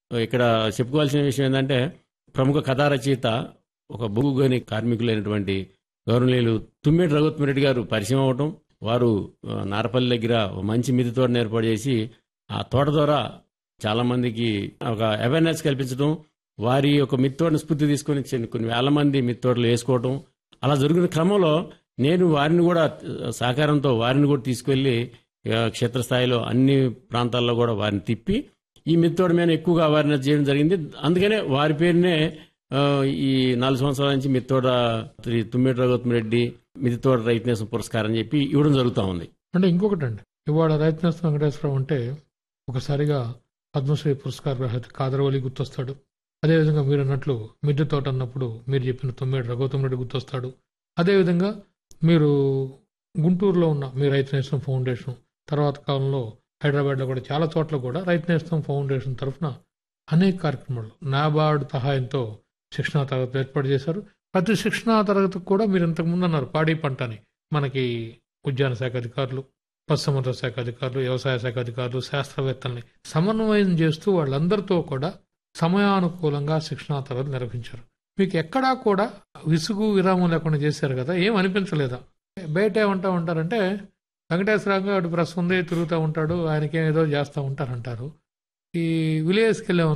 ఇక్కడ చెప్పుకోవాల్సిన విషయం ఏంటంటే ప్రముఖ కథా రచయిత ఒక భూగని కార్మికులైనటువంటి గౌరవనీయులు తుమ్మేటి రఘుత్మరెడ్డి గారు పరిచయం అవటం వారు ఆ, నారపల్లి దగ్గర ఒక మంచి మిద్దె తోటను ఏర్పాటు చేసి ఆ తోట ద్వారా చాలా మందికి ఒక అవేర్నెస్ కల్పించడం వారి యొక్క మిత్తోటను స్ఫూర్తి తీసుకొని చిన్న- కొన్ని వేల మంది మిత్తోటలు వేసుకోవటం అలా జరిగిన క్రమంలో నేను వారిని కూడా ఆ, సహకారంతో వారిని కూడా తీసుకెళ్లి ఆ, క్షేత్రస్థాయిలో అన్ని ప్రాంతాల్లో కూడా వారిని తిప్పి ఈ మిత్తోట మీద ఎక్కువగా అవేర్నెస్ చేయడం జరిగింది అందుకనే వారి పేరునే ఆ, ఈ నాలుగు సంవత్సరాల నుంచి మిత్తోట శ్రీ తుమ్మేటి రఘుత్మరెడ్డి మిత్తోట రైతు పురస్కారం అని చెప్పి ఇవ్వడం జరుగుతూ ఉంది అంటే ఇంకొకటి అండి ఇవాళ రైతు వెంకటేశ్వరరావు అంటే ఒకసారిగా పద్మశ్రీ పురస్కార గ్రహీత కాదరవల్లి గుర్తొస్తాడు అదేవిధంగా మీరు అన్నట్లు మిద్దె తోట అన్నప్పుడు మీరు చెప్పిన తొమ్మిది రఘుతం రెడ్డి గుర్తొస్తాడు అదేవిధంగా మీరు గుంటూరులో ఉన్న మీ రైతు నేస్తం ఫౌండేషన్ తర్వాత కాలంలో హైదరాబాద్లో కూడా చాలా చోట్ల కూడా రైతు నేస్తం ఫౌండేషన్ తరఫున అనేక కార్యక్రమాలు నాబార్డ్ సహాయంతో శిక్షణా తరగతులు ఏర్పాటు చేశారు ప్రతి శిక్షణా తరగతికి కూడా మీరు ఇంతకుముందు అన్నారు పాడి పంట అని మనకి ఉద్యాన శాఖ అధికారులు పశుసంవర్ధక శాఖ అధికారులు వ్యవసాయ శాఖ అధికారులు శాస్త్రవేత్తల్ని సమన్వయం చేస్తూ వాళ్ళందరితో కూడా సమయానుకూలంగా శిక్షణా తరగతులు నిర్వహించారు మీకు ఎక్కడా కూడా విసుగు విరామం లేకుండా చేశారు కదా ఏం అనిపించలేదా బయట ఏమంటా ఉంటారంటే వెంకటేశ్వరరావు గారు ప్రెస్ ఉంది తిరుగుతూ ఉంటాడు ఆయనకేం ఏదో చేస్తూ ఉంటారంటారు ఈ విలేజ్కి వెళ్ళాం